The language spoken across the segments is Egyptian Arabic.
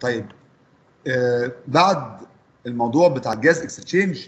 طيب آه بعد الموضوع بتاع الجاز اكستشينج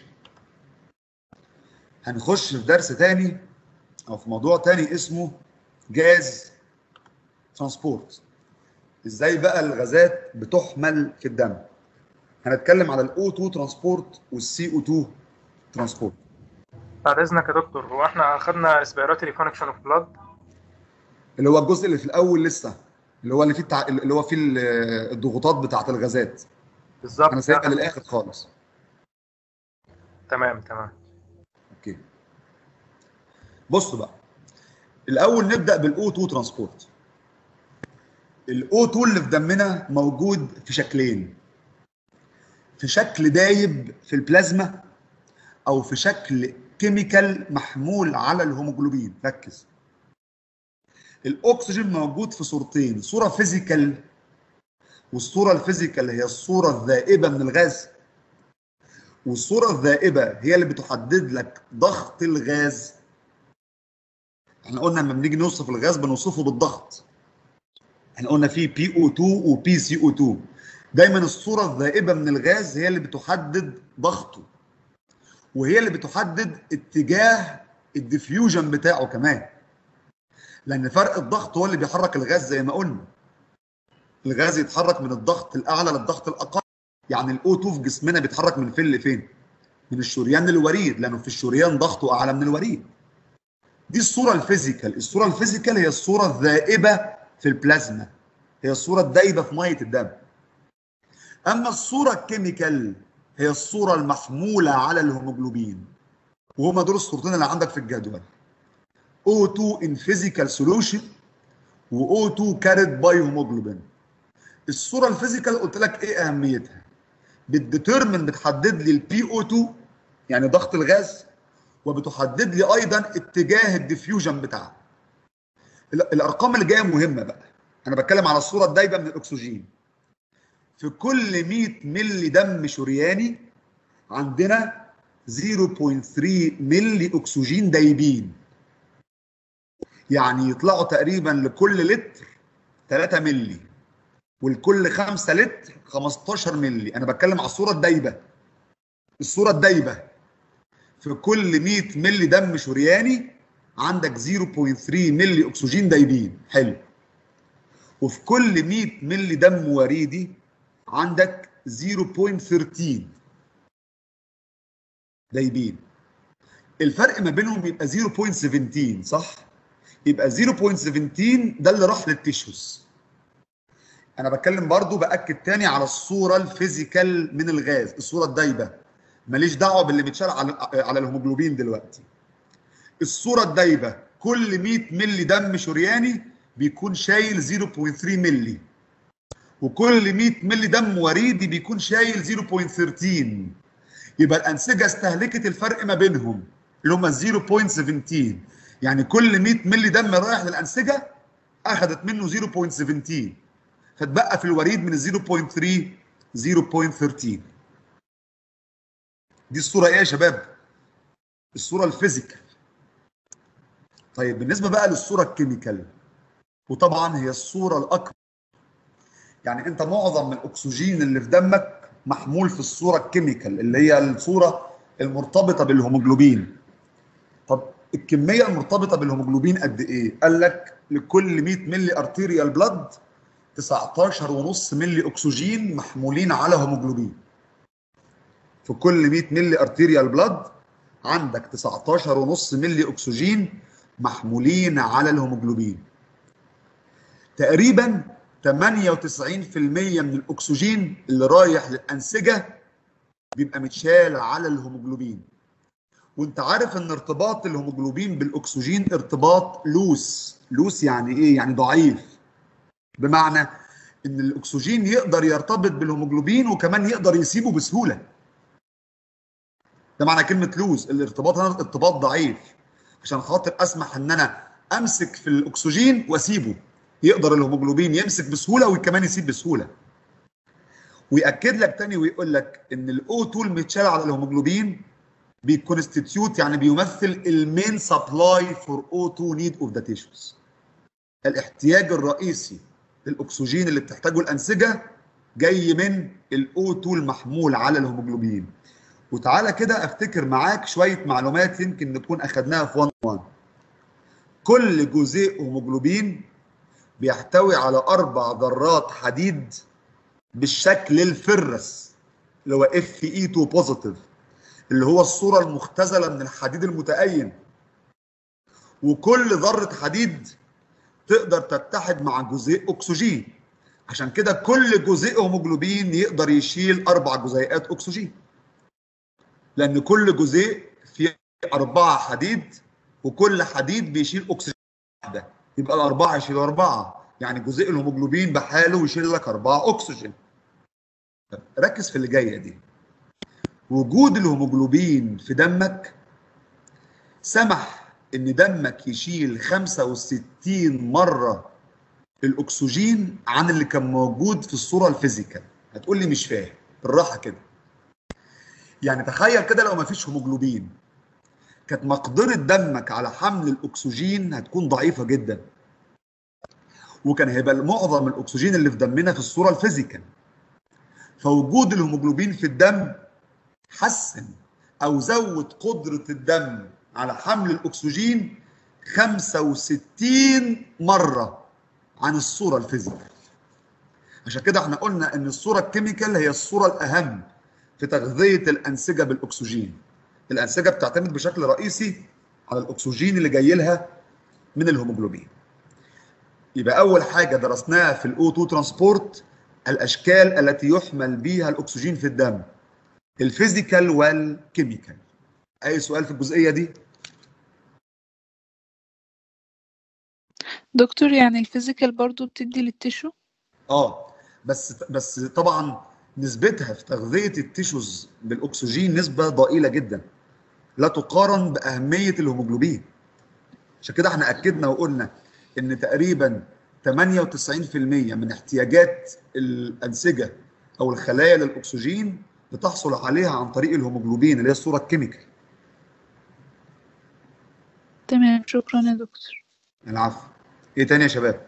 هنخش في درس تاني او في موضوع تاني اسمه جاز ترانسبورت ازاي بقى الغازات بتحمل في الدم هنتكلم على الاو 2 ترانسبورت والسي او 2 ترانسبورت بعد اذنك يا دكتور هو احنا اخدنا ريسبيراتوري فانكشن اوف بلاد اللي هو الجزء اللي في الاول لسه اللي هو اللي فيه التع... اللي هو فيه الضغوطات بتاعه الغازات بالظبط انا سايبها للاخر خالص تمام تمام اوكي بصوا بقى الاول نبدا بالاو 2 ترانسبورت الاو 2 اللي في دمنا موجود في شكلين في شكل دايب في البلازما او في شكل كيميكال محمول على الهيموجلوبين ركز الاكسجين موجود في صورتين صوره فيزيكال والصوره الفيزيكال هي الصوره الذائبه من الغاز والصوره الذائبه هي اللي بتحدد لك ضغط الغاز احنا قلنا لما بنيجي نوصف الغاز بنوصفه بالضغط احنا قلنا في بي او 2 وبي سي او 2 دايما الصوره الذائبه من الغاز هي اللي بتحدد ضغطه وهي اللي بتحدد اتجاه الديفيوجن بتاعه كمان لان فرق الضغط هو اللي بيحرك الغاز زي ما قلنا الغاز يتحرك من الضغط الاعلى للضغط الاقل يعني الاو 2 في جسمنا بيتحرك من فين لفين من الشريان للوريد لانه في الشريان ضغطه اعلى من الوريد دي الصوره الفيزيكال الصوره الفيزيكال هي الصوره الذائبه في البلازما هي الصوره الدايبه في ميه الدم اما الصوره الكيميكال هي الصوره المحموله على الهيموجلوبين وهما دول الصورتين اللي عندك في الجدول O2 in physical solution و O2 carried by hemoglobin الصوره الفيزيكال قلت لك ايه اهميتها بتديترمن بتحدد لي البي او 2 يعني ضغط الغاز وبتحدد لي ايضا اتجاه الديفيوجن بتاعه الارقام اللي جايه مهمه بقى انا بتكلم على الصوره الدايبه من الاكسجين في كل 100 ملي دم شرياني عندنا 0.3 ملي اكسجين دايبين يعني يطلعوا تقريبا لكل لتر 3 ملي ولكل 5 لتر 15 ملي انا بتكلم على الصوره الدايبه الصوره الدايبه في كل 100 ملي دم شرياني عندك 0.3 ملي اكسجين دايبين حلو وفي كل 100 ملي دم وريدي عندك 0.13 دايبين الفرق ما بينهم يبقى 0.17 صح يبقى 0.17 ده اللي راح للتيشوز انا بتكلم برضو باكد تاني على الصوره الفيزيكال من الغاز الصوره الدايبه ماليش دعوه باللي بيتشال على على الهيموجلوبين دلوقتي الصوره الدايبه كل 100 ملي دم شرياني بيكون شايل 0.3 ملي وكل 100 ملي دم وريدي بيكون شايل 0.13 يبقى الانسجه استهلكت الفرق ما بينهم اللي هم 0.17 يعني كل 100 ملي دم رايح للانسجه اخذت منه 0.17 فتبقى في الوريد من 0.3 0.13 دي الصوره ايه يا شباب الصوره الفيزيكال طيب بالنسبه بقى للصوره الكيميكال وطبعا هي الصوره الاكبر يعني انت معظم الاكسجين اللي في دمك محمول في الصوره الكيميكال اللي هي الصوره المرتبطه بالهيموجلوبين طب الكميه المرتبطه بالهيموجلوبين قد ايه قال لك لكل 100 ملي ارتيريال بلاد 19.5 ملي اكسجين محمولين على هيموجلوبين في كل 100 ملي ارتيريال بلاد عندك 19.5 ملي اكسجين محمولين على الهيموجلوبين تقريبا 98% من الاكسجين اللي رايح للانسجه بيبقى متشال على الهيموجلوبين وانت عارف ان ارتباط الهيموجلوبين بالاكسجين ارتباط لوس لوس يعني ايه يعني ضعيف بمعنى ان الاكسجين يقدر يرتبط بالهيموجلوبين وكمان يقدر يسيبه بسهوله ده معنى كلمه لوز الارتباط هنا ارتباط ضعيف عشان خاطر اسمح ان انا امسك في الاكسجين واسيبه يقدر الهيموجلوبين يمسك بسهوله وكمان يسيب بسهوله وياكد لك تاني ويقول لك ان الاو 2 المتشال على الهيموجلوبين بيكونستيتيوت يعني بيمثل المين سبلاي فور او 2 نيد اوف ذا تيشوز الاحتياج الرئيسي للاكسجين اللي بتحتاجه الانسجه جاي من الاو 2 المحمول على الهيموجلوبين وتعالى كده افتكر معاك شويه معلومات يمكن نكون اخدناها في 1 1 كل جزيء هيموجلوبين بيحتوي على اربع ذرات حديد بالشكل الفرس اللي هو اف اي 2 بوزيتيف اللي هو الصوره المختزله من الحديد المتأين وكل ذره حديد تقدر تتحد مع جزيء اكسجين عشان كده كل جزيء هيموجلوبين يقدر يشيل اربع جزيئات اكسجين لان كل جزيء فيه اربعه حديد وكل حديد بيشيل اكسجين واحده يبقى الاربعه يشيلوا اربعه يعني جزيء الهيموجلوبين بحاله يشيل لك اربعه اكسجين ركز في اللي جايه دي وجود الهيموجلوبين في دمك سمح ان دمك يشيل 65 مره الاكسجين عن اللي كان موجود في الصوره الفيزيكال هتقول لي مش فاهم بالراحه كده يعني تخيل كده لو ما فيش هيموجلوبين كانت مقدره دمك على حمل الاكسجين هتكون ضعيفه جدا وكان هيبقى معظم الاكسجين اللي في دمنا في الصوره الفيزيكال فوجود الهيموجلوبين في الدم حسن او زود قدره الدم على حمل الاكسجين 65 مره عن الصوره الفيزيكال عشان كده احنا قلنا ان الصوره الكيميكال هي الصوره الاهم في تغذيه الانسجه بالاكسجين الانسجه بتعتمد بشكل رئيسي على الاكسجين اللي جاي لها من الهيموجلوبين يبقى اول حاجه درسناها في الاو 2 ترانسبورت الاشكال التي يحمل بها الاكسجين في الدم الفيزيكال والكيميكال اي سؤال في الجزئيه دي دكتور يعني الفيزيكال برضو بتدي للتشو اه بس بس طبعا نسبتها في تغذيه التيشوز بالاكسجين نسبه ضئيله جدا لا تقارن باهميه الهيموجلوبين عشان كده احنا اكدنا وقلنا ان تقريبا 98% من احتياجات الانسجه او الخلايا للاكسجين بتحصل عليها عن طريق الهيموجلوبين اللي هي الصوره الكيميكال تمام شكرا يا دكتور العفو ايه تاني يا شباب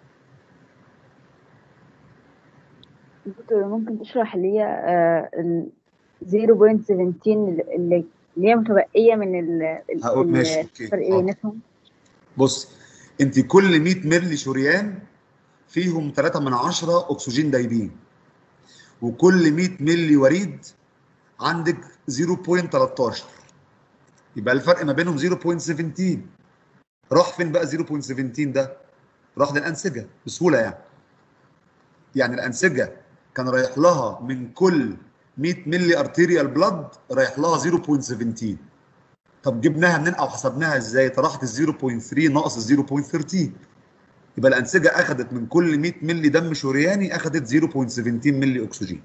دكتور ممكن تشرح لي ال 0.17 اللي اللي هي متبقية من ال ال- هقول ال- ماشي، أوكي. الفرق حاضر. بيناتهم بص انت كل 100 مللي شريان فيهم 3 من 10 اكسجين دايبين وكل 100 مللي وريد عندك 0.13 يبقى الفرق ما بينهم 0.17 راح فين بقى 0.17 ده راح للانسجه بسهوله يعني يعني الانسجه كان رايح لها من كل 100 مللي ارتيريال بلاد رايح لها 0.17 طب جبناها منين او حسبناها ازاي طرحت ال 0.3 ناقص ال 0.13 يبقى الانسجه اخذت من كل 100 مللي دم شرياني اخذت 0.17 مللي اكسجين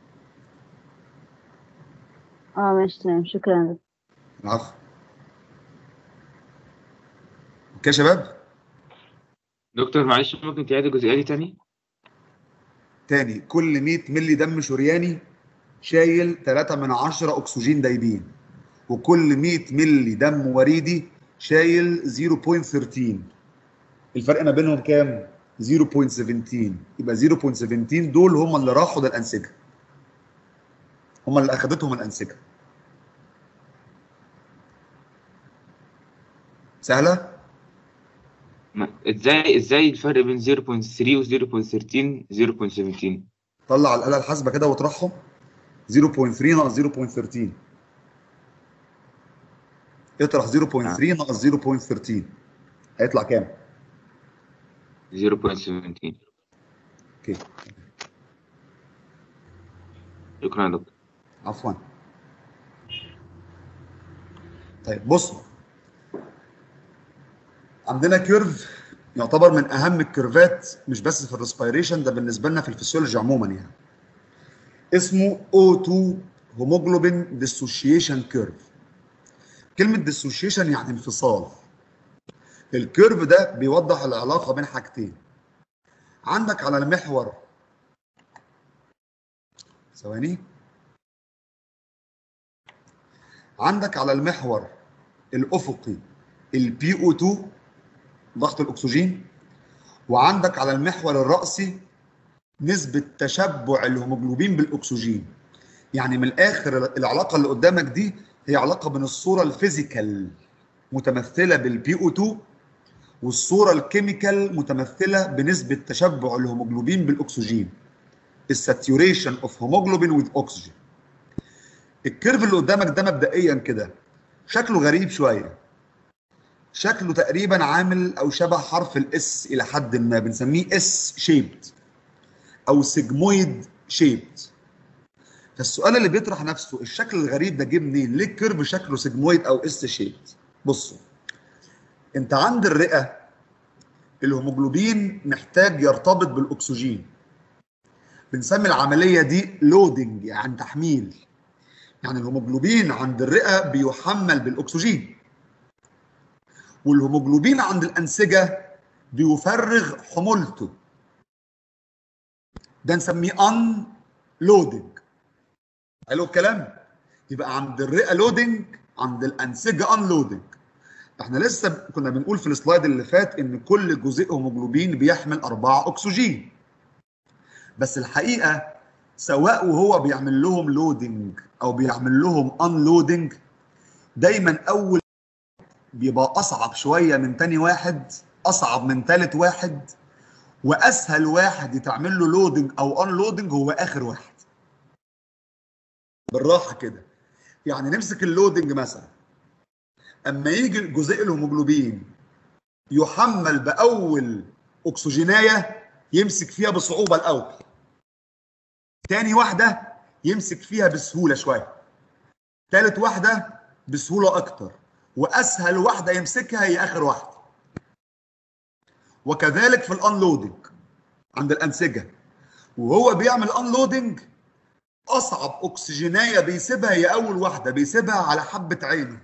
اه ماشي تمام شكرا يا دكتور. العفو اوكي يا شباب دكتور معلش ممكن تعيد الجزئية دي تاني؟ تاني كل 100 مللي دم شرياني شايل 3 من 10 اكسجين دايبين وكل 100 مللي دم وريدي شايل 0.13 الفرق ما بينهم كام 0.17 يبقى 0.17 دول هم اللي راحوا للانسجه هم اللي اخذتهم الانسجه سهله ما- ازاي ازاي الفرق بين 0.3 و 0.13 0.17 طلع الاله الحاسبه كده واطرحهم 0.3 ناقص 0.13 اطرح 0.3 ناقص 0.13 هيطلع كام 0.17 اوكي شكرا يا دكتور عفوا طيب بصوا عندنا كيرف يعتبر من اهم الكيرفات مش بس في الريسبيريشن ده بالنسبه لنا في الفسيولوجي عموما يعني اسمه O2 هيموجلوبين ديسوشيشن كيرف كلمه ديسوشيشن يعني انفصال الكيرف ده بيوضح العلاقه بين حاجتين عندك على المحور ثواني عندك على المحور الافقي البي او 2 ضغط الاكسجين وعندك على المحور الرأسي نسبة تشبع الهيموجلوبين بالأكسجين يعني من الآخر العلاقة اللي قدامك دي هي علاقة بين الصورة الفيزيكال متمثلة بالبي او 2 والصورة الكيميكال متمثلة بنسبة تشبع الهيموجلوبين بالأكسجين الساتوريشن اوف هيموجلوبين وذ أكسجين الكيرف اللي قدامك ده مبدئيا كده شكله غريب شوية شكله تقريبا عامل او شبه حرف الاس الى حد ما بنسميه اس شيبد او سيجمويد شيبد فالسؤال اللي بيطرح نفسه الشكل الغريب ده جه منين؟ ليه الكيرف شكله سيجمويد او اس شيبد؟ بصوا انت عند الرئه الهيموجلوبين محتاج يرتبط بالاكسجين بنسمي العمليه دي لودنج يعني تحميل يعني الهيموجلوبين عند الرئه بيحمل بالاكسجين والهيموجلوبين عند الانسجه بيفرغ حمولته ده نسميه ان لودنج حلو الكلام يبقى عند الرئه لودنج عند الانسجه ان لودنج احنا لسه كنا بنقول في السلايد اللي فات ان كل جزيء هيموجلوبين بيحمل أربعة اكسجين بس الحقيقه سواء وهو بيعمل لهم لودنج او بيعمل لهم ان لودنج دايما اول بيبقى اصعب شويه من تاني واحد اصعب من تالت واحد واسهل واحد يتعمل له لودنج او ان لودنج هو اخر واحد بالراحه كده يعني نمسك اللودنج مثلا اما يجي جزيء الهيموجلوبين يحمل باول اكسجينايه يمسك فيها بصعوبه الاول تاني واحده يمسك فيها بسهوله شويه تالت واحده بسهوله اكتر واسهل واحده يمسكها هي اخر واحده وكذلك في الانلودنج عند الانسجه وهو بيعمل انلودنج اصعب اكسجينايه بيسيبها هي اول واحده بيسيبها على حبه عينه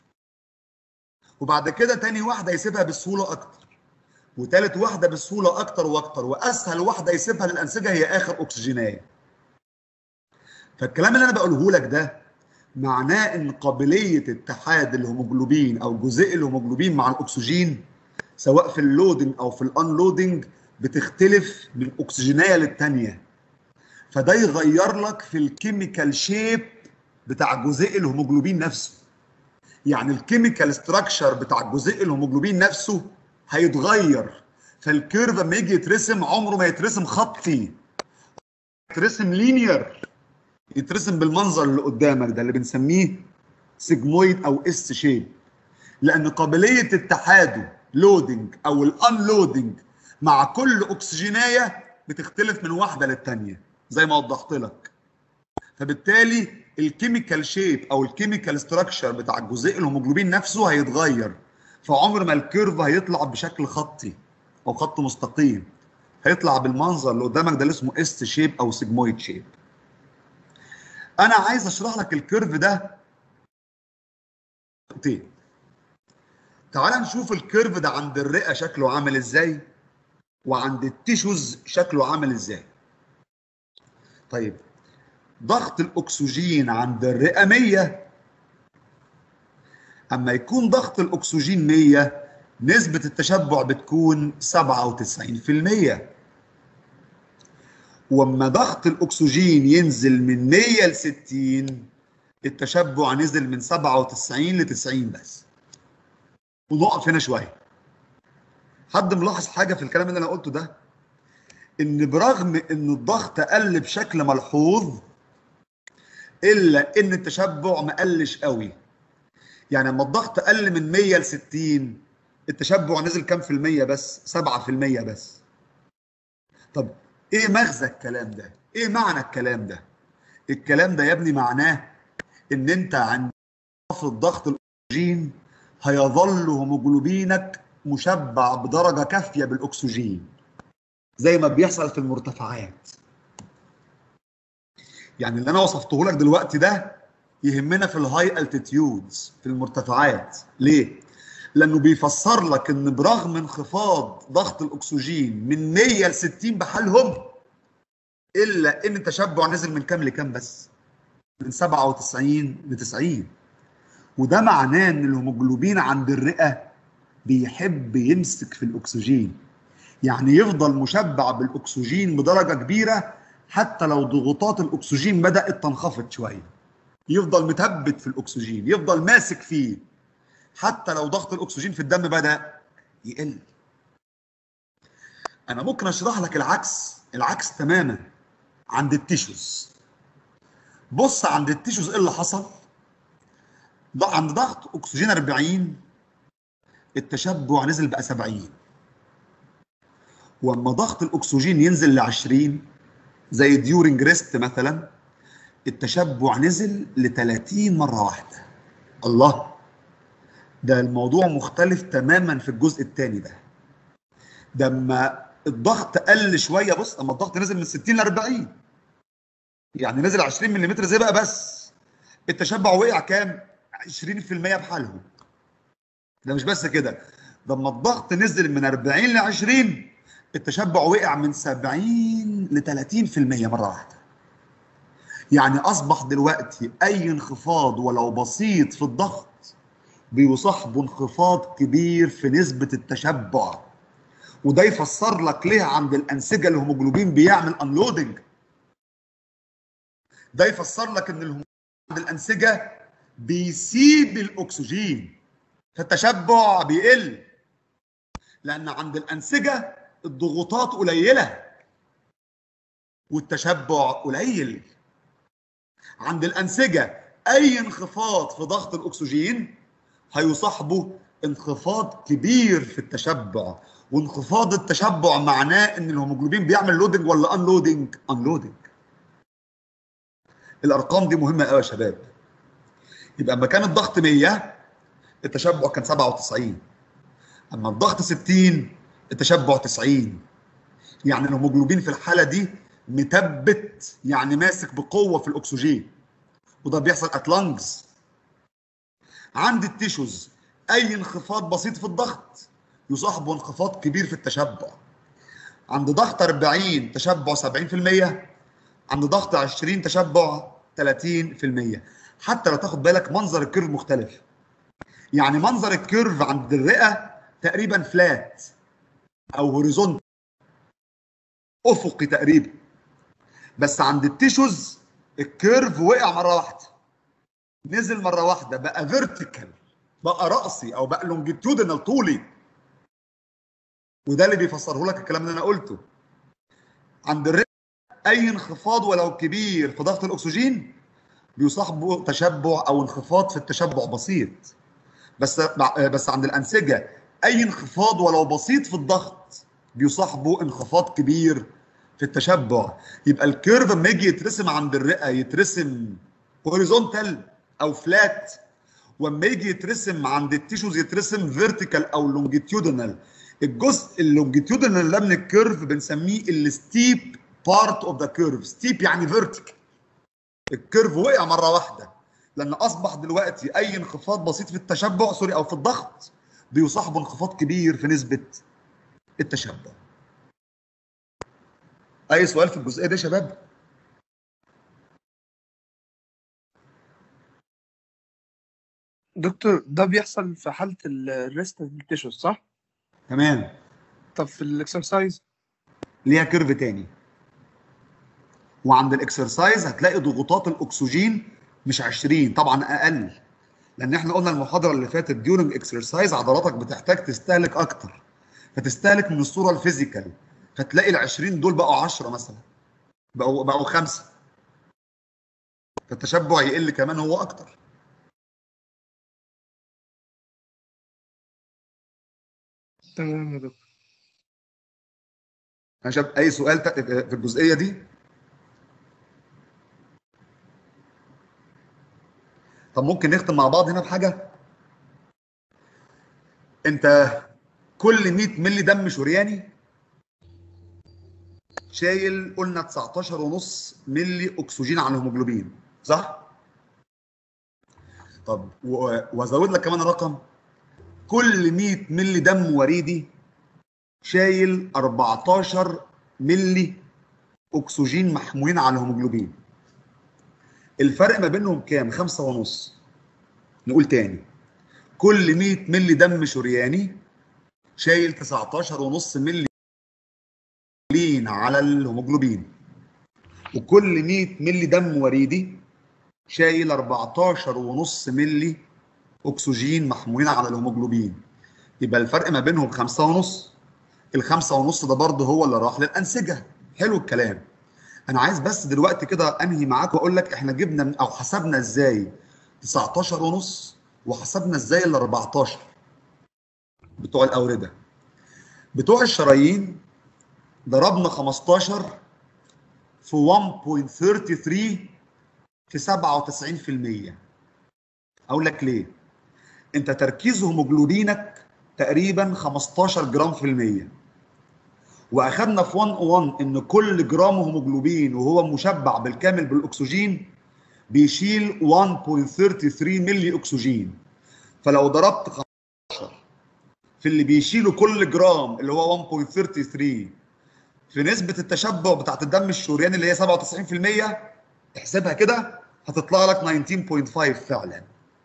وبعد كده تاني واحده يسيبها بسهوله اكتر وتالت واحده بسهوله اكتر واكتر واسهل واحده يسيبها للانسجه هي اخر اكسجينايه فالكلام اللي انا بقوله لك ده معناه ان قابليه اتحاد الهيموجلوبين او جزيء الهيموجلوبين مع الاكسجين سواء في اللودنج او في الانلودنج بتختلف من اكسجينايه للثانيه فده يغير لك في الكيميكال شيب بتاع جزيء الهيموجلوبين نفسه يعني الكيميكال ستراكشر بتاع جزيء الهيموجلوبين نفسه هيتغير فالكيرف لما يجي يترسم عمره ما يترسم خطي يترسم لينير يترسم بالمنظر اللي قدامك ده اللي بنسميه سيجمويد او اس شيب لان قابليه اتحاده لودنج او الانلودنج مع كل اكسجينايه بتختلف من واحده للثانيه زي ما وضحت لك فبالتالي الكيميكال شيب او الكيميكال ستراكشر بتاع الجزيء الهيموجلوبين نفسه هيتغير فعمر ما الكيرف هيطلع بشكل خطي او خط مستقيم هيطلع بالمنظر اللي قدامك ده اللي اسمه اس شيب او سيجمويد شيب انا عايز اشرح لك الكيرف ده نقطتين تعال نشوف الكيرف ده عند الرئه شكله عامل ازاي وعند التيشوز شكله عامل ازاي طيب ضغط الاكسجين عند الرئه 100 اما يكون ضغط الاكسجين 100 نسبه التشبع بتكون 97% واما ضغط الاكسجين ينزل من 100 ل 60 التشبع نزل من 97 ل 90 بس ونقف هنا شويه حد ملاحظ حاجه في الكلام اللي انا قلته ده ان برغم ان الضغط قل بشكل ملحوظ الا ان التشبع ما قلش قوي يعني لما الضغط قل من 100 ل 60 التشبع نزل كام في المية بس 7% بس طب ايه مغزى الكلام ده ايه معنى الكلام ده الكلام ده يا ابني معناه ان انت عند خفض ضغط الاكسجين هيظل هيموجلوبينك مشبع بدرجه كافيه بالاكسجين زي ما بيحصل في المرتفعات يعني اللي انا وصفته لك دلوقتي ده يهمنا في الهاي التيتيودز في المرتفعات ليه لانه بيفسر لك ان برغم انخفاض ضغط الاكسجين من 100 ل 60 بحالهم الا ان التشبع نزل من كام لكام بس من 97 ل 90 وده معناه ان الهيموجلوبين عند الرئه بيحب يمسك في الاكسجين يعني يفضل مشبع بالاكسجين بدرجه كبيره حتى لو ضغوطات الاكسجين بدات تنخفض شويه يفضل متثبت في الاكسجين يفضل ماسك فيه حتى لو ضغط الاكسجين في الدم بدا يقل انا ممكن اشرح لك العكس العكس تماما عند التيشوز بص عند التيشوز ايه اللي حصل ض- عند ضغط اكسجين 40 التشبع نزل بقى 70 واما ضغط الاكسجين ينزل ل 20 زي ديورنج ريست مثلا التشبع نزل ل 30 مره واحده الله ده الموضوع مختلف تماما في الجزء الثاني ده ده اما الضغط قل شويه بص اما الضغط نزل من 60 ل 40 يعني نزل 20 ملم زي بقى بس التشبع وقع كام 20% بحالهم ده مش بس كده ده اما الضغط نزل من 40 ل 20 التشبع وقع من 70 ل 30% مره واحده يعني اصبح دلوقتي اي انخفاض ولو بسيط في الضغط بيصاحبه انخفاض كبير في نسبه التشبع وده يفسر لك ليه عند الانسجه الهيموجلوبين بيعمل انلودنج ده يفسر لك ان الهيموجلوبين عند الانسجه بيسيب الاكسجين فالتشبع بيقل لان عند الانسجه الضغوطات قليله والتشبع قليل عند الانسجه اي انخفاض في ضغط الاكسجين هيصاحبه انخفاض كبير في التشبع وانخفاض التشبع معناه ان الهيموجلوبين بيعمل لودنج ولا ان لودنج ان لودنج الارقام دي مهمه قوي يا شباب يبقى اما كان الضغط 100 التشبع كان 97 اما الضغط 60 التشبع 90 يعني الهيموجلوبين في الحاله دي مثبت يعني ماسك بقوه في الاكسجين وده بيحصل ات لانجز عند التيشوز اي انخفاض بسيط في الضغط يصاحبه انخفاض كبير في التشبع عند ضغط 40 تشبع 70% عند ضغط 20 تشبع 30% حتى لو تاخد بالك منظر الكيرف مختلف يعني منظر الكيرف عند الرئه تقريبا فلات او هوريزونت افقي تقريبا بس عند التيشوز الكيرف وقع مره واحده نزل مره واحده بقى فيرتيكال بقى راسي او بقى لونجيتيودنال طولي وده اللي بيفسره لك الكلام اللي انا قلته عند الرئه اي انخفاض ولو كبير في ضغط الاكسجين بيصاحبه تشبع او انخفاض في التشبع بسيط بس بس عند الانسجه اي انخفاض ولو بسيط في الضغط بيصاحبه انخفاض كبير في التشبع يبقى الكيرف لما يجي يترسم عند الرئه يترسم هوريزونتال او فلات واما يجي يترسم عند التيشوز يترسم فيرتيكال او لونجيتيودنال الجزء اللونجيتيودنال ده من الكيرف بنسميه الستيب بارت اوف ذا كيرف ستيب يعني فيرتيكال الكيرف وقع مره واحده لان اصبح دلوقتي اي انخفاض بسيط في التشبع سوري او في الضغط بيصاحبه انخفاض كبير في نسبه التشبع اي سؤال في الجزئيه دي يا شباب دكتور ده بيحصل في حالة الريست تيشوز صح؟ تمام طب في الاكسرسايز ليها كيرف تاني وعند الاكسرسايز هتلاقي ضغوطات الاكسجين مش 20 طبعا اقل لان احنا قلنا المحاضره اللي فاتت ديورنج اكسرسايز عضلاتك بتحتاج تستهلك اكتر فتستهلك من الصوره الفيزيكال فتلاقي ال 20 دول بقوا 10 مثلا بقوا بقوا خمسه فالتشبع يقل كمان هو اكتر تمام يا دكتور يا شباب اي سؤال ت- في الجزئيه دي طب ممكن نختم مع بعض هنا بحاجه انت كل 100 مللي دم شرياني شايل قلنا 19 ونص مللي اكسجين على الهيموجلوبين صح طب و- وازود لك كمان رقم كل 100 مللي دم وريدي شايل 14 ملي اكسجين محمولين على الهيموجلوبين الفرق ما بينهم كام خمسة ونص نقول تاني كل 100 ملي دم شرياني شايل 19 ونص ملي لين على الهيموجلوبين وكل 100 ملي دم وريدي شايل 14.5 ملي اكسجين محمولين على الهيموجلوبين يبقى الفرق ما بينهم خمسة ونص الخمسة ونص ده برضه هو اللي راح للأنسجة حلو الكلام أنا عايز بس دلوقتي كده أنهي معاك وأقول لك إحنا جبنا من- أو حسبنا إزاي 19 ونص وحسبنا إزاي ال 14 بتوع الأوردة بتوع الشرايين ضربنا 15 في 1.33 في 97% اقول لك ليه انت تركيز هيموجلوبينك تقريبا 15 جرام في المية واخدنا في 101 ان كل جرام هيموجلوبين وهو مشبع بالكامل بالاكسجين بيشيل 1.33 ملي اكسجين فلو ضربت 15 في اللي بيشيله كل جرام اللي هو 1.33 في نسبة التشبع بتاعت الدم الشرياني اللي هي 97% احسبها كده هتطلع لك 19.5 فعلا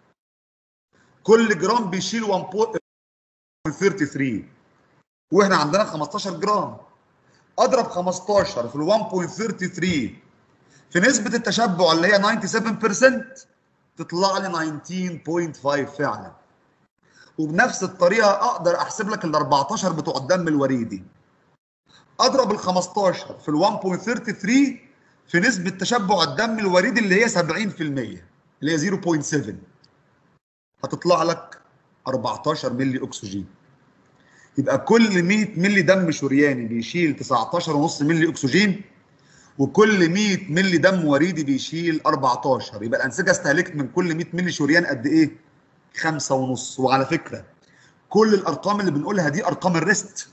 كل جرام بيشيل 1.33 واحنا عندنا 15 جرام اضرب 15 في ال 1.33 في نسبة التشبع اللي هي 97% تطلع لي 19.5 فعلا وبنفس الطريقة اقدر احسب لك ال 14 بتوع الدم الوريدي اضرب ال 15 في ال 1.33 في نسبة تشبع الدم الوريدي اللي هي 70% اللي هي 0.7 هتطلع لك 14 ملي اكسجين يبقى كل 100 ملي دم شرياني بيشيل 19.5 ملي اكسجين وكل 100 ملي دم وريدي بيشيل 14 يبقى الانسجه استهلكت من كل 100 ملي شريان قد ايه؟ 5 ونص وعلى فكره كل الارقام اللي بنقولها دي ارقام الريست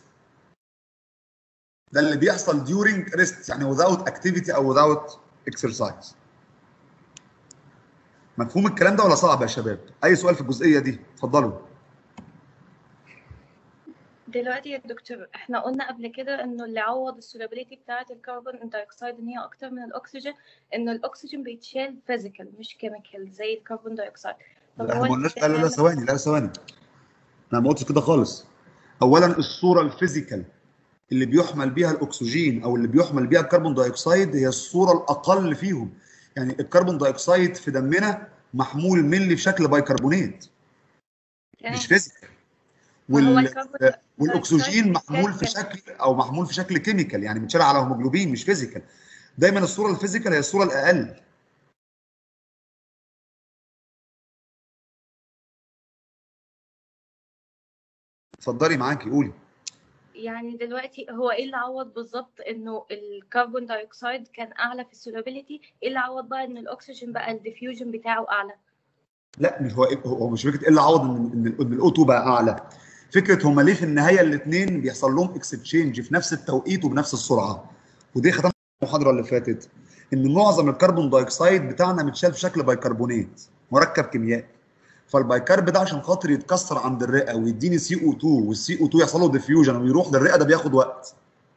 ده اللي بيحصل during rest يعني without activity او without exercise مفهوم الكلام ده ولا صعب يا شباب؟ اي سؤال في الجزئيه دي اتفضلوا دلوقتي يا دكتور احنا قلنا قبل كده انه اللي عوض السولابيليتي بتاعه الكربون دايوكسيد ان هي اكتر من الاكسجين ان الاكسجين بيتشال فيزيكال مش كيميكال زي الكربون دايوكسيد طب لا هو احنا ما قلناش لا لا لا اللي ثواني لا ثواني انا ما قلتش كده خالص اولا الصوره الفيزيكال اللي بيحمل بيها الاكسجين او اللي بيحمل بيها الكربون دايوكسيد هي الصوره الاقل فيهم يعني الكربون دايوكسيد في دمنا محمول ملي في شكل بايكربونات تمام. مش فيزيكال ما هو وال... الكربون والاكسجين دايوكسيد محمول في بيتشال شكل او محمول في شكل كيميكال يعني متشال على هيموجلوبين مش فيزيكال دايما الصوره الفيزيكال هي الصوره الاقل اتفضلي معاكي قولي يعني دلوقتي هو ايه اللي عوض بالظبط انه الكربون دايوكسيد كان اعلى في السولابيليتي ايه اللي عوض بقى ان الاكسجين بقى الديفيوجن بتاعه اعلى لا مش هو هو مش فكره ايه اللي عوض ان ان ان الاوتو بقى اعلى فكره هما ليه في النهايه الاثنين بيحصل لهم اكستشينج في نفس التوقيت وبنفس السرعه ودي ختمت المحاضره اللي فاتت ان معظم الكربون دايوكسيد بتاعنا متشال في شكل بايكربونات مركب كيميائي فالبايكرب ده عشان خاطر يتكسر عند الرئه ويديني سي او 2 والسي او 2 يحصل له ديفيوجن ويروح للرئه ده بياخد وقت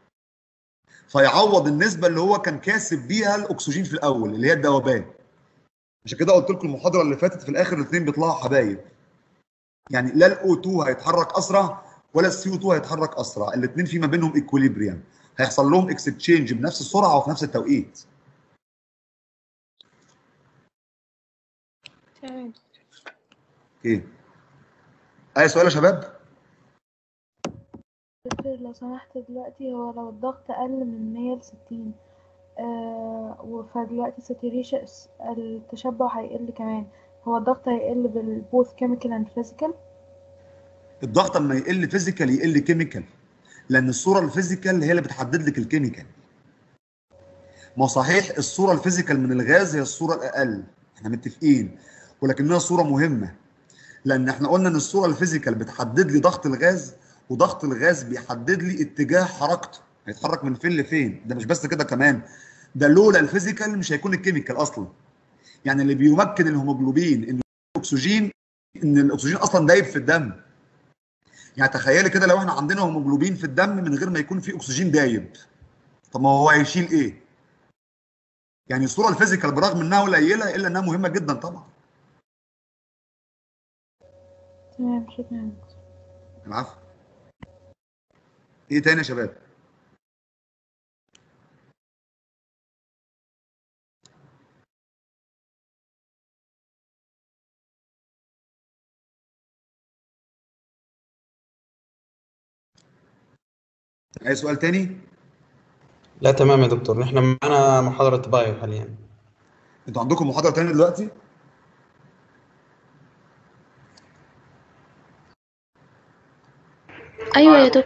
فيعوض النسبه اللي هو كان كاسب بيها الاكسجين في الاول اللي هي الذوبان عشان كده قلت لكم المحاضره اللي فاتت في الاخر الاثنين بيطلعوا حبايب يعني لا الاو 2 هيتحرك اسرع ولا السي او 2 هيتحرك اسرع الاثنين في ما بينهم ايكوليبريم هيحصل لهم اكستشينج بنفس السرعه وفي نفس التوقيت تمام اوكي اي سؤال يا شباب دكتور لو سمحت دلوقتي هو لو الضغط قل من مية لستين آه فدلوقتي ساتوريشن التشبع هيقل كمان هو الضغط هيقل بالبوث كيميكال اند فيزيكال الضغط اما يقل فيزيكال يقل كيميكال لان الصوره الفيزيكال هي اللي بتحدد لك الكيميكال ما هو صحيح الصوره الفيزيكال من الغاز هي الصوره الاقل احنا متفقين ولكنها صوره مهمه لان احنا قلنا ان الصوره الفيزيكال بتحدد لي ضغط الغاز وضغط الغاز بيحدد لي اتجاه حركته هيتحرك من فين لفين ده مش بس كده كمان ده لولا الفيزيكال مش هيكون الكيميكال اصلا يعني اللي بيمكن الهيموجلوبين ان الاكسجين ان الاكسجين اصلا دايب في الدم يعني تخيلي كده لو احنا عندنا هيموجلوبين في الدم من غير ما يكون في اكسجين دايب طب ما هو هيشيل ايه يعني الصوره الفيزيكال برغم انها قليله الا انها مهمه جدا طبعا تمام شكرا العفو ايه تاني يا شباب اي سؤال تاني لا تمام يا دكتور احنا معانا محاضرة بايو حاليا انتوا عندكم محاضره تانية دلوقتي أيوة يا دكتور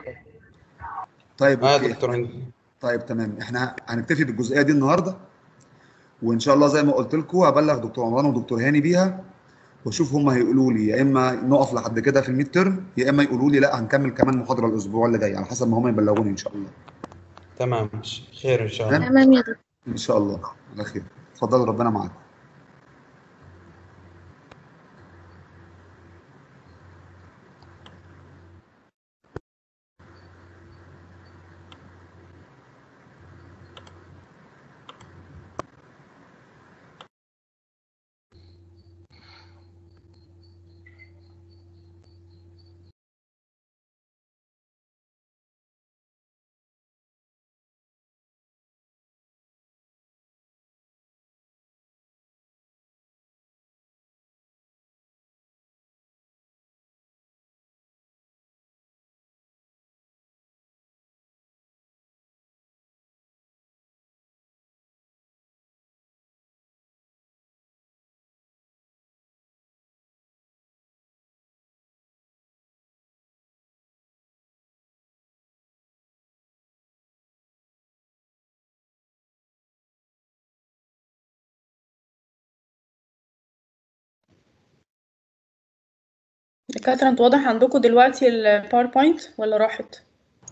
طيب اه يا اوكي دكتور عندي طيب تمام احنا هنكتفي بالجزئيه دي النهارده وان شاء الله زي ما قلت لكم هبلغ دكتور عمران ودكتور هاني بيها واشوف هم هيقولوا لي يا اما نقف لحد كده في الميد ترم يا اما يقولوا لي لا هنكمل كمان محاضره الاسبوع اللي جاي على حسب ما هم يبلغوني ان شاء الله تمام خير ان شاء الله تمام تمام يا دكتور ان شاء الله على خير اتفضلوا ربنا معاكم دكاترة انتوا واضح عندكم دلوقتي الباوربوينت ولا راحت؟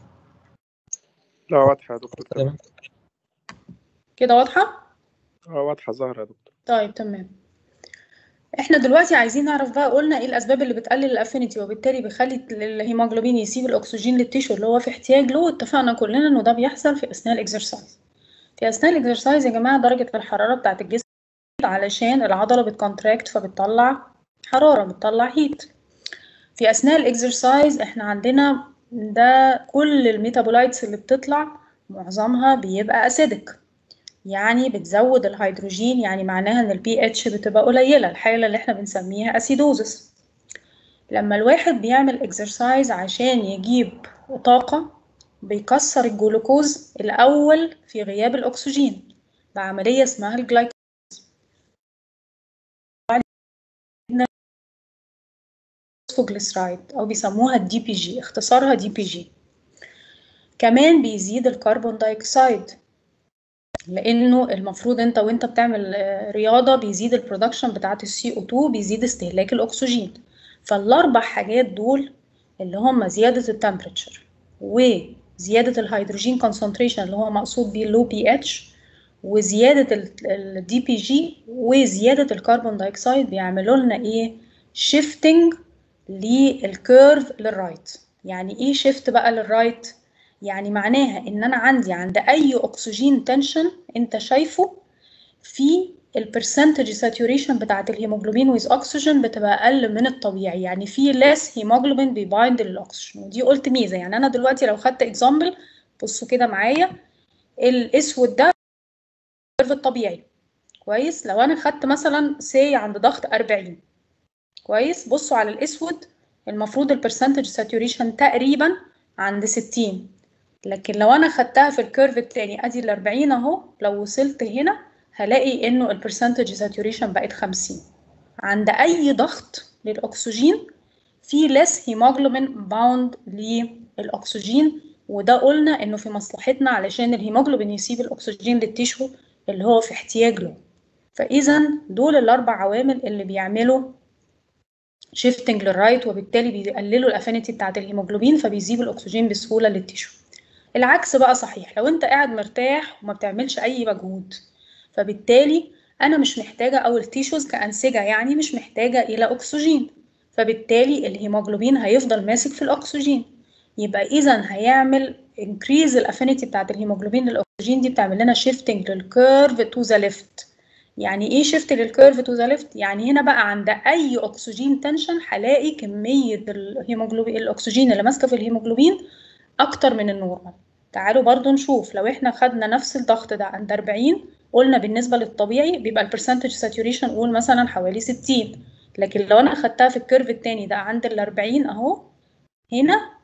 لا واضحة يا دكتور تمام كده واضحة؟ اه واضحة ظاهرة يا دكتور طيب تمام احنا دلوقتي عايزين نعرف بقى قلنا ايه الاسباب اللي بتقلل الافينيتي وبالتالي بيخلي الهيموجلوبين يسيب الاكسجين للتيشو اللي هو في احتياج له اتفقنا كلنا انه ده بيحصل في اثناء الاكسرسايز في اثناء الاكسرسايز يا جماعه درجه الحراره بتاعه الجسم علشان العضله بتكونتراكت فبتطلع حراره بتطلع هيت في اثناء الاكسرسايز احنا عندنا ده كل الميتابولايتس اللي بتطلع معظمها بيبقى اسيدك يعني بتزود الهيدروجين يعني معناها ان البي اتش بتبقى قليله الحاله اللي احنا بنسميها اسيدوزس لما الواحد بيعمل اكسرسايز عشان يجيب طاقه بيكسر الجلوكوز الاول في غياب الاكسجين بعمليه اسمها الجلايكوز فوسفوجليسرايد او بيسموها الدي بي جي اختصارها دي بي جي كمان بيزيد الكربون دايوكسيد لانه المفروض انت وانت بتعمل رياضه بيزيد البرودكشن بتاعه السي او 2 بيزيد استهلاك الاكسجين فالاربع حاجات دول اللي هم زياده التمبريتشر وزياده الهيدروجين كونسنتريشن اللي هو مقصود بيه اللو بي اتش وزياده الدي بي جي وزياده الكربون دايوكسيد بيعملوا لنا ايه شيفتنج للكيرف للرايت يعني ايه شيفت بقى للرايت يعني معناها ان انا عندي عند اي اكسجين تنشن انت شايفه في البرسنتج ساتوريشن بتاعت الهيموجلوبين ويز اكسجين بتبقى اقل من الطبيعي يعني في ليس هيموجلوبين بيبايند للاكسجين ودي قلت ميزه يعني انا دلوقتي لو خدت اكزامبل بصوا كده معايا الاسود ده الكيرف الطبيعي كويس لو انا خدت مثلا سي عند ضغط 40 كويس بصوا على الاسود المفروض البرسنتج ساتوريشن تقريبا عند 60 لكن لو انا خدتها في الكيرف التاني ادي ال 40 اهو لو وصلت هنا هلاقي انه البرسنتج ساتوريشن بقت 50 عند اي ضغط للاكسجين في less هيموجلوبين باوند للاكسجين وده قلنا انه في مصلحتنا علشان الهيموجلوبين يسيب الاكسجين للتيشو اللي هو في احتياج له فاذا دول الاربع عوامل اللي بيعملوا شيفتنج للرايت وبالتالي بيقللوا الافينيتي بتاعت الهيموجلوبين فبيسيبوا الاكسجين بسهوله للتيشو العكس بقى صحيح لو انت قاعد مرتاح وما بتعملش اي مجهود فبالتالي انا مش محتاجه او التيشوز كانسجه يعني مش محتاجه الى اكسجين فبالتالي الهيموجلوبين هيفضل ماسك في الاكسجين يبقى اذا هيعمل انكريز الافينيتي بتاعت الهيموجلوبين للاكسجين دي بتعمل لنا شيفتنج للكيرف تو ذا ليفت يعني ايه شيفت للكيرف تو ذا ليفت يعني هنا بقى عند اي اكسجين تنشن هلاقي كميه الهيموجلوبين الاكسجين اللي ماسكه في الهيموجلوبين اكتر من النورمال تعالوا برضو نشوف لو احنا خدنا نفس الضغط ده عند 40 قلنا بالنسبه للطبيعي بيبقى البرسنتج ساتوريشن قول مثلا حوالي 60 لكن لو انا خدتها في الكيرف التاني ده عند ال 40 اهو هنا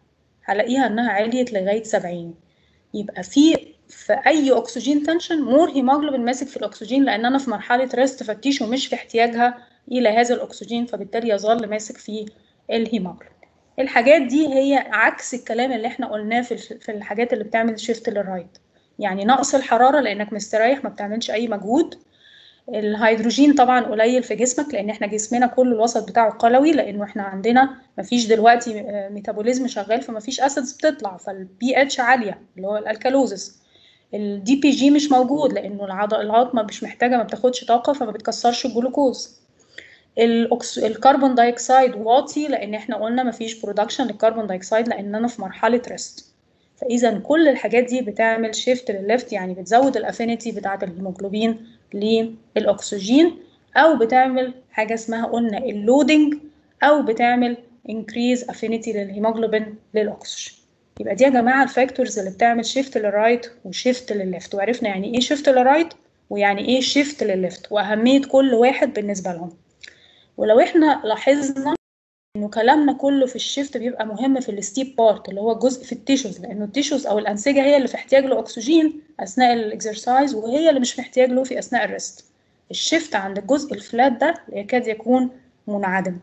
هلاقيها انها عليت لغايه 70 يبقى في في اي اكسجين تنشن مور هيموجلوبين ماسك في الاكسجين لان انا في مرحله ريست فالتيشو مش في احتياجها الى هذا الاكسجين فبالتالي يظل ماسك في الهيموجلوبين الحاجات دي هي عكس الكلام اللي احنا قلناه في في الحاجات اللي بتعمل شيفت للرايت يعني نقص الحراره لانك مستريح ما بتعملش اي مجهود الهيدروجين طبعا قليل في جسمك لان احنا جسمنا كل الوسط بتاعه قلوي لانه احنا عندنا مفيش دلوقتي ميتابوليزم شغال فمفيش اسيدز بتطلع فالبي اتش عاليه اللي هو الالكالوزس الدي بي جي مش موجود لانه العظمه مش محتاجه ما بتاخدش طاقه فما بتكسرش الجلوكوز الأكس... الكربون دايوكسيد واطي لان احنا قلنا مفيش برودكشن للكربون دايوكسيد لاننا في مرحله ريست فاذا كل الحاجات دي بتعمل شيفت للليفت يعني بتزود الافينيتي بتاعه الهيموجلوبين للاكسجين او بتعمل حاجه اسمها قلنا اللودنج او بتعمل increase affinity للهيموجلوبين للاكسجين يبقى دي يا جماعه الفاكتورز اللي بتعمل شيفت للرايت وشيفت للليفت وعرفنا يعني ايه شيفت للرايت ويعني ايه شيفت للليفت واهميه كل واحد بالنسبه لهم ولو احنا لاحظنا انه كلامنا كله في الشيفت بيبقى مهم في الستيب بارت اللي هو جزء في التيشوز لانه التيشوز او الانسجه هي اللي في احتياج له اكسجين اثناء الاكسرسايز وهي اللي مش محتاج له في اثناء الريست الشيفت عند الجزء الفلات ده يكاد يكون منعدم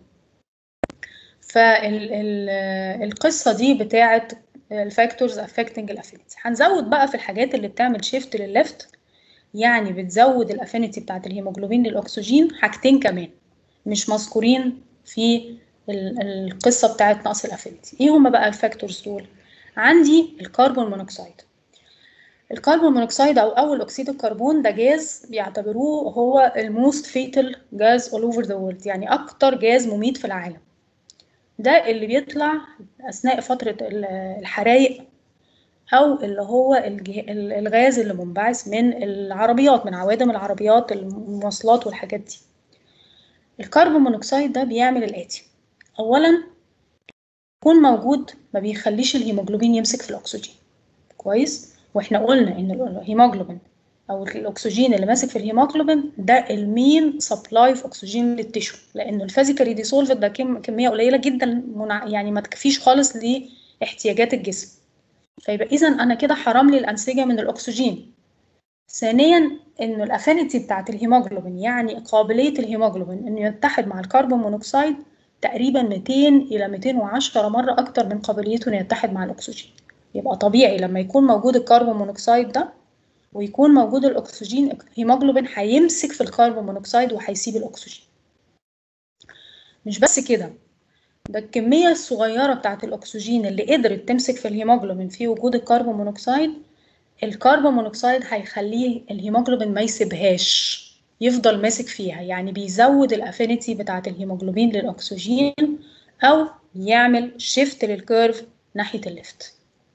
فالقصه دي بتاعه الفاكتورز افكتنج الافينيتي هنزود بقى في الحاجات اللي بتعمل شيفت للليفت يعني بتزود الافينيتي بتاعه الهيموجلوبين للاكسجين حاجتين كمان مش مذكورين في القصه بتاعه نقص الافينيتي ايه هما بقى الفاكتورز دول عندي الكربون مونوكسيد الكربون مونوكسيد او اول اكسيد الكربون ده جاز بيعتبروه هو الموست فيتال جاز all over the world يعني اكتر جاز مميت في العالم ده اللي بيطلع اثناء فتره الحرايق او اللي هو الغاز اللي منبعث من العربيات من عوادم العربيات المواصلات والحاجات دي الكربون مونوكسيد ده بيعمل الاتي اولا يكون موجود ما بيخليش الهيموجلوبين يمسك في الاكسجين كويس واحنا قلنا ان الهيموجلوبين او الاكسجين اللي ماسك في الهيموجلوبين ده المين سبلاي في اكسجين للتيشو لانه الفيزيكالي ديسولفد ده كميه قليله جدا منع يعني ما تكفيش خالص لاحتياجات الجسم فيبقى اذا انا كده حرام لي الانسجه من الاكسجين ثانيا انه الافينيتي بتاعت الهيموجلوبين يعني قابليه الهيموجلوبين انه يتحد مع الكربون مونوكسيد تقريبا 200 الى 210 مره اكتر من قابليته انه يتحد مع الاكسجين يبقى طبيعي لما يكون موجود الكربون مونوكسيد ده ويكون موجود الاكسجين الهيموجلوبين هيمسك في الكربون مونوكسيد وهيسيب الاكسجين مش بس كده ده الكمية الصغيرة بتاعت الأكسجين اللي قدرت تمسك في الهيموجلوبين في وجود الكربون مونوكسيد الكربون مونوكسيد هيخليه الهيموجلوبين ما يسيبهاش يفضل ماسك فيها يعني بيزود الافينيتي بتاعت الهيموجلوبين للأكسجين أو يعمل شيفت للكيرف ناحية الليفت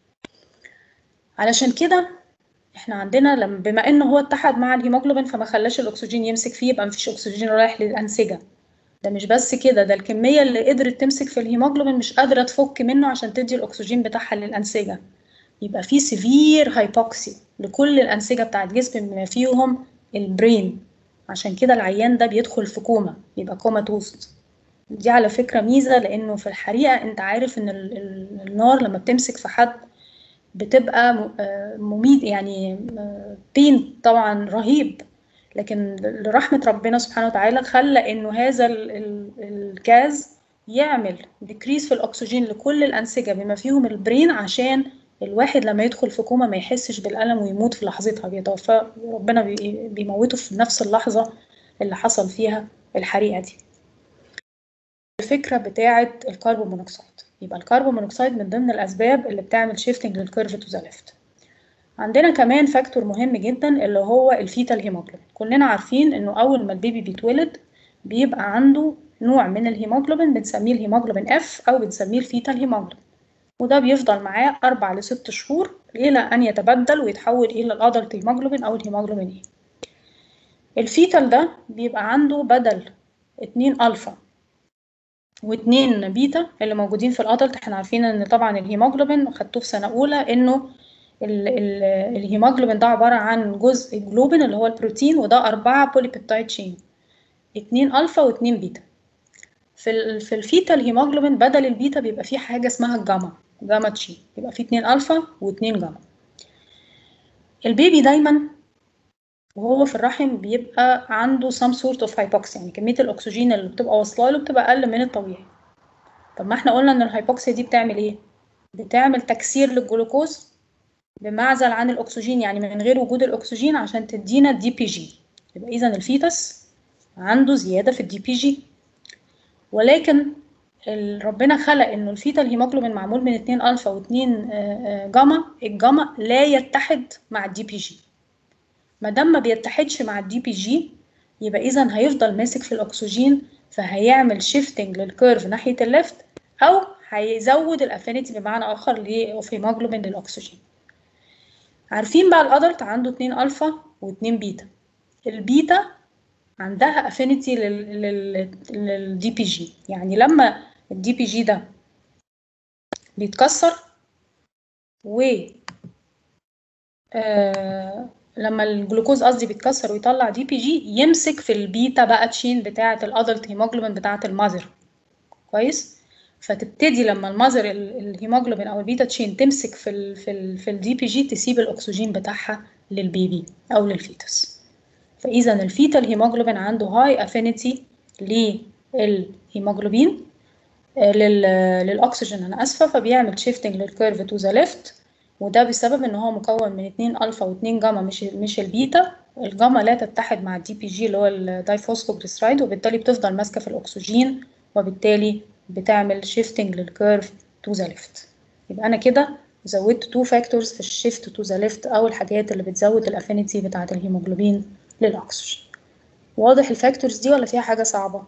علشان كده احنا عندنا لما بما انه هو اتحد مع الهيموجلوبين فما خلاش الاكسجين يمسك فيه يبقى مفيش اكسجين رايح للانسجه ده مش بس كده ده الكميه اللي قدرت تمسك في الهيموجلوبين مش قادره تفك منه عشان تدي الاكسجين بتاعها للانسجه يبقى في سيفير هايبوكسي لكل الانسجه بتاعت الجسم بما فيهم البرين عشان كده العيان ده بيدخل في كوما يبقى كوماتوز دي على فكره ميزه لانه في الحقيقه انت عارف ان النار لما بتمسك في حد بتبقى مميت يعني بين طبعا رهيب لكن لرحمة ربنا سبحانه وتعالى خلى انه هذا الجاز يعمل ديكريس في الاكسجين لكل الانسجه بما فيهم البرين عشان الواحد لما يدخل في كوما ما يحسش بالالم ويموت في لحظتها بيتوفى ربنا بيموته في نفس اللحظه اللي حصل فيها الحريقه دي الفكره بتاعه الكربون مونوكسيد يبقى الكربون مونوكسيد من ضمن الاسباب اللي بتعمل شيفتنج للكيرف تو ذا ليفت عندنا كمان فاكتور مهم جدا اللي هو الفيتال هيموجلوبين كلنا عارفين انه اول ما البيبي بيتولد بيبقى عنده نوع من الهيموجلوبين بنسميه الهيموجلوبين اف او بنسميه الفيتال هيموجلوبين وده بيفضل معاه أربع لست شهور إلى أن يتبدل ويتحول إلى الأدلت هيموجلوبين أو الهيموجلوبين إيه الفيتال ده بيبقى عنده بدل اتنين ألفا واتنين بيتا اللي موجودين في الأدلت احنا عارفين ان طبعا الهيموجلوبين خدتوه في سنة أولى انه ال ال الهيموجلوبين ده عبارة عن جزء جلوبين اللي هو البروتين وده أربعة بوليبيبتايد تشين اتنين ألفا واتنين بيتا في ال في الفيتا الهيموجلوبين بدل البيتا بيبقى فيه حاجة اسمها الجاما جاما تشين يبقى في 2 الفا و2 جاما البيبي دايما وهو في الرحم بيبقى عنده some sort of hypoxia يعني كمية الأكسجين اللي بتبقى واصلة له بتبقى أقل من الطبيعي طب ما احنا قلنا إن الهايبوكسيا دي بتعمل إيه؟ بتعمل تكسير للجلوكوز بمعزل عن الأكسجين يعني من غير وجود الأكسجين عشان تدينا الدي بي جي يبقى إذا الفيتس عنده زيادة في الدي بي جي ولكن ال- ربنا خلق إنه الفيتال هيموجلوبين معمول من 2 ألفا و2 جاما الجاما لا يتحد مع الدي بي جي ما دام ما بيتحدش مع الدي بي جي يبقى اذا هيفضل ماسك في الاكسجين فهيعمل شيفتنج للكيرف ناحيه الليفت او هيزود الافينيتي بمعنى اخر لهيموجلوبين للاكسجين عارفين بقى الادلت عنده 2 الفا و2 بيتا البيتا عندها افينيتي للدي بي جي يعني لما الدي بي جي ده بيتكسر و آه لما الجلوكوز قصدي بيتكسر ويطلع دي بي جي يمسك في البيتا بقى تشين بتاعه الادلت هيموجلوبين بتاعه المذر كويس فتبتدي لما المذر الهيموجلوبين او البيتا تشين تمسك في ال في ال في الدي بي جي تسيب الاكسجين بتاعها للبيبي او للفيتس فاذا الفيتال هيموجلوبين عنده هاي افينيتي للهيموجلوبين آه، لل للاكسجين انا اسفه فبيعمل شيفتنج للكيرف تو ذا ليفت وده بسبب ان هو مكون من 2 الفا و2 جاما مش مش البيتا الجاما لا تتحد مع الدي بي جي اللي هو الدايفوسفوجليسرايد وبالتالي بتفضل ماسكه في الاكسجين وبالتالي بتعمل شيفتنج للكيرف تو ذا ليفت يبقى انا كده زودت تو فاكتورز في الشيفت تو ذا ليفت او الحاجات اللي بتزود الافينيتي بتاعه الهيموجلوبين للاكسجين واضح الفاكتورز دي ولا فيها حاجه صعبه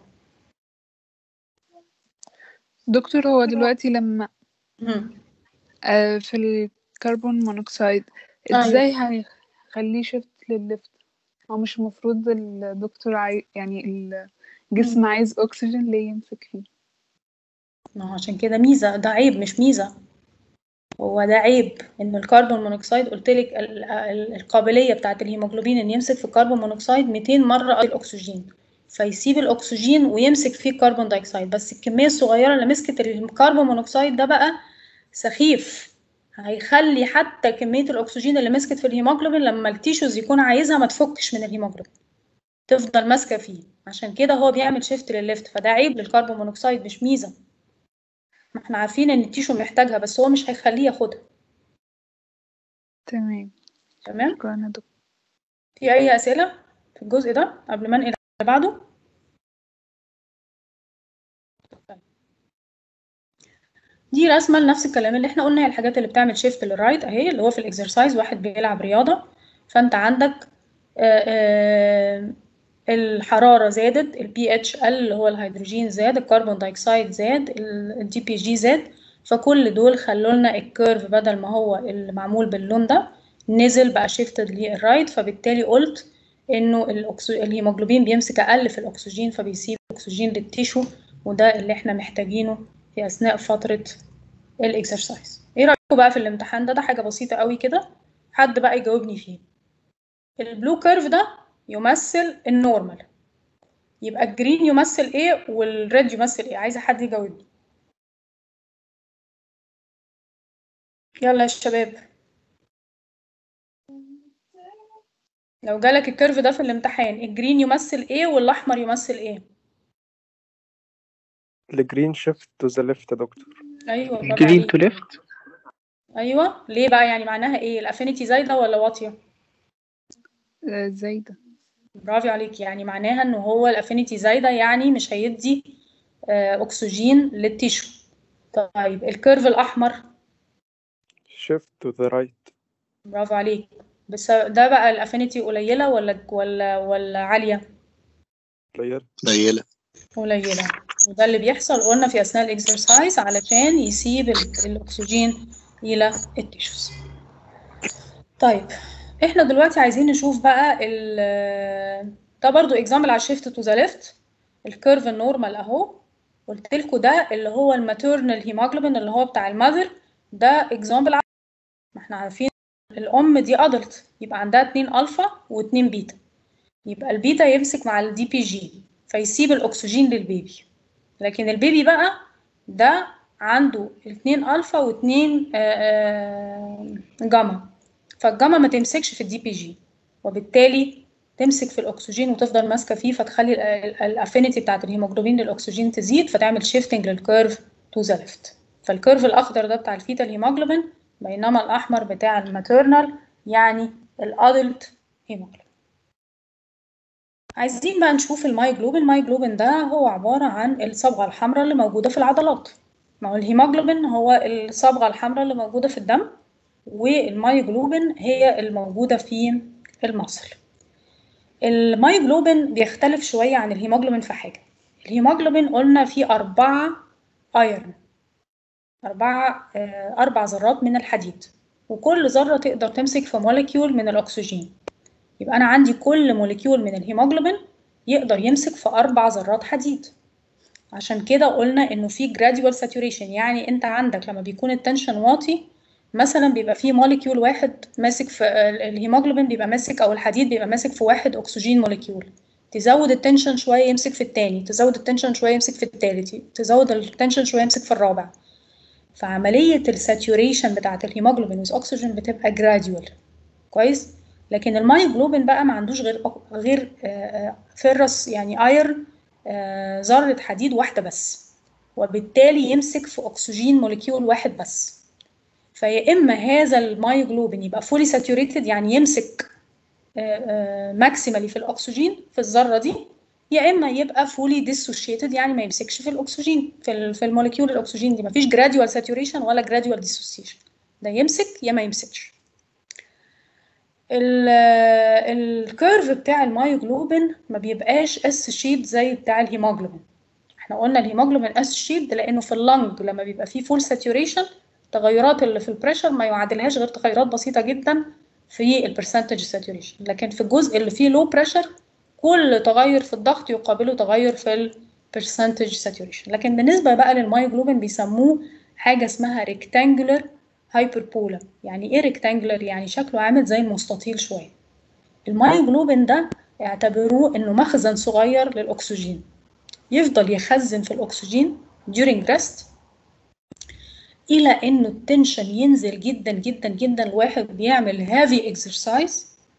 دكتور هو دلوقتي لما مم. آه، في الكربون مونوكسيد أيوة. ازاي هيخليه شيفت للليفت هو مش المفروض الدكتور عاي... يعني الجسم عايز اكسجين ليه يمسك فيه ما هو عشان كده ميزة ده عيب مش ميزة هو ده عيب ان الكربون مونوكسيد قلت لك ال- ال- القابلية بتاعة الهيموجلوبين ان يمسك في الكربون مونوكسيد 200 مرة قد الأكسجين فيسيب الأكسجين ويمسك فيه الكربون دايوكسيد بس الكمية الصغيرة اللي مسكت الكربون مونوكسيد ده بقى سخيف هيخلي حتى كمية الأكسجين اللي مسكت في الهيموجلوبين لما التيشوز يكون عايزها ما تفكش من الهيموجلوبين تفضل ماسكة فيه عشان كده هو بيعمل شيفت للليفت فده عيب للكربون مونوكسيد مش ميزة ما احنا عارفين ان التيشو محتاجها بس هو مش هيخليه ياخدها تمام تمام شكرا يا دكتور في اي اسئله في الجزء ده قبل ما انقل اللي بعده دي رسمه لنفس الكلام اللي احنا قلنا هي الحاجات اللي بتعمل شيفت للرايت اهي اللي هو في الاكسرسايز واحد بيلعب رياضه فانت عندك آه، آه، الحراره زادت البي اتش قل اللي هو الهيدروجين زاد الكربون دايوكسيد زاد الدي بي جي زاد فكل دول خلوا لنا الكيرف بدل ما هو اللي معمول باللون ده نزل بقى شيفتد للرايت فبالتالي قلت انه الأكسو... الهيموجلوبين بيمسك اقل في الاكسجين فبيسيب الاكسجين للتيشو وده اللي احنا محتاجينه في اثناء فتره الاكسرسايز ايه رايكم بقى في الامتحان ده ده حاجه بسيطه قوي كده حد بقى يجاوبني فيه البلو كيرف ده يمثل النورمال يبقى الجرين يمثل ايه والريد يمثل ايه عايزه حد يجاوبني يلا يا شباب لو جالك الكيرف ده في الامتحان الجرين يمثل ايه والاحمر يمثل ايه الجرين شيفت تو ذا ليفت يا دكتور ايوه برافو جرين عليك تو ليفت ايوه ليه بقى يعني معناها ايه الافينيتي زايده ولا واطيه آه، زايدة برافو عليك يعني معناها ان هو الافينيتي زايده يعني مش هيدي آه، اكسجين للتيشو طيب الكيرف الاحمر شيفت تو ذا رايت برافو عليك بس ده بقى الافينيتي قليله ولا ولا ولا عاليه قليل قليلة قليله وده اللي بيحصل قلنا في اثناء الاكسرسايز علشان يسيب ال- الاكسجين الى التيشوز طيب احنا دلوقتي عايزين نشوف بقى ال ده برضو اكزامبل على شيفت تو ذا ليفت الكيرف النورمال اهو قلت لكم ده اللي هو الماتيرنال هيموجلوبين اللي هو بتاع المذر ده اكزامبل ما احنا عارفين الام دي ادلت يبقى عندها 2 الفا و2 بيتا يبقى البيتا يمسك مع الدي بي جي فيسيب الاكسجين للبيبي لكن البيبي بقى ده عنده اتنين الفا واتنين آه، آه، جاما فالجاما ما تمسكش في الدي بي جي وبالتالي تمسك في الاكسجين وتفضل ماسكه فيه فتخلي الافينيتي بتاعت الهيموجلوبين للاكسجين تزيد فتعمل شيفتنج للكيرف تو ذا ليفت فالكيرف الاخضر ده بتاع الفيتال هيموجلوبين بينما الاحمر بتاع الماتيرنال يعني الادلت هيموجلوبين عايزين بقى نشوف المايجلوبين المايجلوبين ده هو عبارة عن الصبغة الحمراء اللي موجودة في العضلات ما هو الهيموجلوبين هو الصبغة الحمراء اللي موجودة في الدم والمايجلوبين هي الموجودة في المصل المايجلوبين بيختلف شوية عن الهيموجلوبين في حاجة الهيموجلوبين قلنا فيه أربعة ايرون أربعة آه، أربع ذرات من الحديد وكل ذرة تقدر تمسك في موليكيول من الأكسجين يبقى أنا عندي كل موليكيول من الهيموجلوبين يقدر يمسك في أربع ذرات حديد عشان كده قلنا إنه في gradual saturation يعني أنت عندك لما بيكون التنشن واطي مثلا بيبقى فيه موليكيول واحد ماسك في الهيموجلوبين بيبقى ماسك أو الحديد بيبقى ماسك في واحد أكسجين موليكيول تزود التنشن شوية يمسك في التاني تزود التنشن شوية يمسك في التالت تزود التنشن شوية يمسك في الرابع فعملية الساتوريشن بتاعة الهيموجلوبين with أكسجين بتبقى gradual كويس لكن المايجلوبين بقى ما عندوش غير غير آه، آه، فيرس يعني اير آه، ذرة حديد واحدة بس وبالتالي يمسك في أكسجين موليكيول واحد بس فيا إما هذا المايجلوبين يبقى فولي ساتوريتد يعني يمسك ماكسيمالي في الأكسجين في الذرة دي يا إما يبقى فولي ديسوشيتد يعني ما يمسكش في الأكسجين في ال- في الموليكيول الأكسجين دي مفيش جراديوال ساتوريشن ولا جراديوال ديسوسيشن ده يمسك يا ما يمسكش ال- الكيرف بتاع المايوجلوبين ما بيبقاش اس شيب زي بتاع الهيموجلوبين احنا قلنا الهيموجلوبين اس شيب لانه في اللنج لما بيبقى فيه فول ساتوريشن التغيرات اللي في البريشر ما يعادلهاش غير تغيرات بسيطه جدا في البرسنتج ساتوريشن لكن في الجزء اللي فيه لو بريشر كل تغير في الضغط يقابله تغير في البرسنتج ساتوريشن لكن بالنسبه بقى للمايوجلوبين بيسموه حاجه اسمها ريكتانجولار هايبربولا يعني ايه ريكتانجولار يعني شكله عامل زي المستطيل شويه المايوجلوبين ده اعتبروه انه مخزن صغير للاكسجين يفضل يخزن في الاكسجين during rest الى انه التنشن ينزل جدا جدا جدا الواحد بيعمل heavy exercise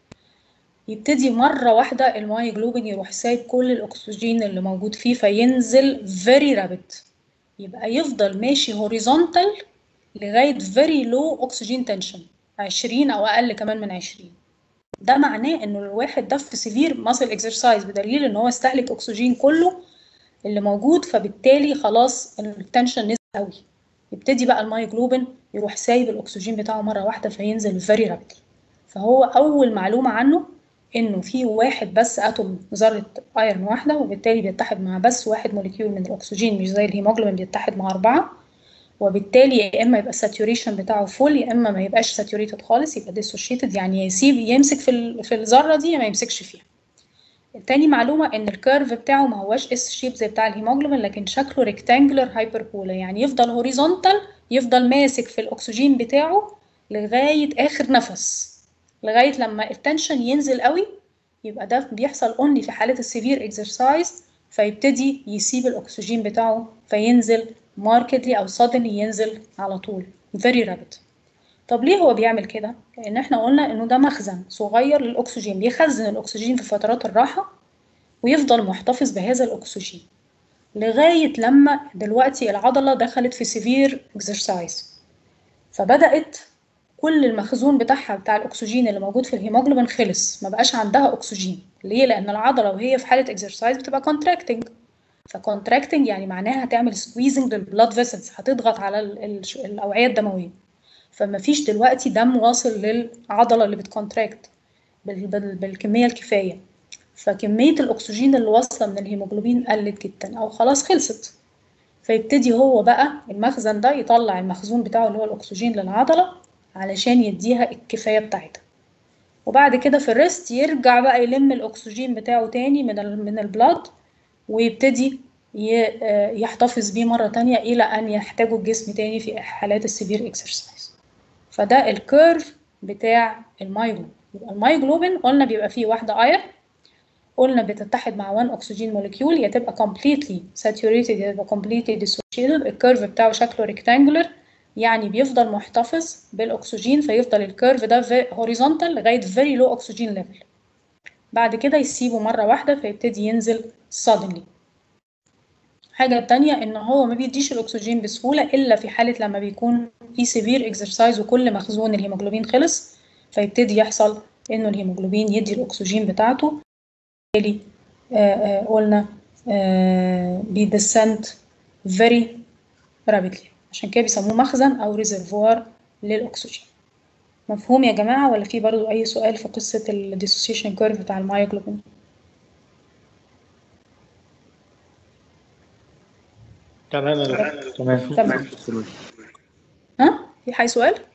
يبتدي مرة واحدة المايوجلوبين يروح سايب كل الأكسجين اللي موجود فيه فينزل very rapid يبقى يفضل ماشي horizontal لغاية very low oxygen tension 20 أو أقل كمان من 20 ده معناه إنه الواحد ده في severe muscle exercise بدليل إن هو استهلك أكسجين كله اللي موجود فبالتالي خلاص التنشن نزل قوي يبتدي بقى المايوجلوبين يروح سايب الأكسجين بتاعه مرة واحدة فينزل very rapid فهو أول معلومة عنه إنه في واحد بس أتوم ذرة أيرون واحدة وبالتالي بيتحد مع بس واحد موليكيول من الأكسجين مش زي الهيموجلوبين بيتحد مع أربعة وبالتالي يا اما يبقى الساتوريشن بتاعه فول يا اما ما يبقاش ساتوريتد خالص يبقى ديسوشيتد يعني يسيب يمسك في ال- في الذره دي يا ما يمسكش فيها تاني معلومه ان الكيرف بتاعه ما هواش اس شيب زي بتاع الهيموجلوبين لكن شكله ريكتانجلر هايبربولا يعني يفضل هوريزونتال يفضل ماسك في الاكسجين بتاعه لغايه اخر نفس لغايه لما التنشن ينزل قوي يبقى ده بيحصل اونلي في حاله السيفير اكسرسايز فيبتدي يسيب الاكسجين بتاعه فينزل ماركتلي او suddenly ينزل على طول very rapid طب ليه هو بيعمل كده لان احنا قلنا انه ده مخزن صغير للاكسجين بيخزن الاكسجين في فترات الراحه ويفضل محتفظ بهذا الاكسجين لغايه لما دلوقتي العضله دخلت في سيفير اكسرسايز فبدات كل المخزون بتاعها بتاع الاكسجين اللي موجود في الهيموجلوبين خلص ما بقاش عندها اكسجين ليه لان العضله وهي في حاله اكسرسايز بتبقى contracting فكونتراكتنج يعني معناها هتعمل سكويزنج للبلاد فيسلز هتضغط على ال- ال- الاوعيه الدمويه فما فيش دلوقتي دم واصل للعضله اللي بتكونتراكت بال- بال- بالكميه الكفايه فكميه الاكسجين اللي واصله من الهيموجلوبين قلت جدا او خلاص خلصت فيبتدي هو بقى المخزن ده يطلع المخزون بتاعه اللي هو الاكسجين للعضله علشان يديها الكفايه بتاعتها وبعد كده في الريست يرجع بقى يلم الاكسجين بتاعه تاني من ال من البلاد ويبتدي ي- آه، يحتفظ بيه مرة تانية إلى أن يحتاجه الجسم تاني في حالات السيفير اكسرسايز فده الكيرف بتاع المايجلوبين يبقى المايجلوبين قلنا بيبقى فيه واحدة اير قلنا بتتحد مع 1 اكسجين موليكيول يا تبقى completely saturated يا تبقى completely dissociated الكيرف بتاعه شكله rectangular يعني بيفضل محتفظ بالاكسجين فيفضل الكيرف ده horizontal لغايه very low oxygen level بعد كده يسيبه مره واحده فيبتدي ينزل suddenly الحاجة التانية إن هو ما بيديش الأكسجين بسهولة إلا في حالة لما بيكون في سيفير اكسرسايز وكل مخزون الهيموجلوبين خلص فيبتدي يحصل إنه الهيموجلوبين يدي الأكسجين بتاعته بالتالي قلنا بيدسنت very rapidly عشان كده بيسموه مخزن أو ريزرفوار للأكسجين مفهوم يا جماعة ولا في برضو أي سؤال في قصة الديسوسيشن كيرف بتاع المايوجلوبين؟ تمام يا دكتور تمام تمام ها في حي سؤال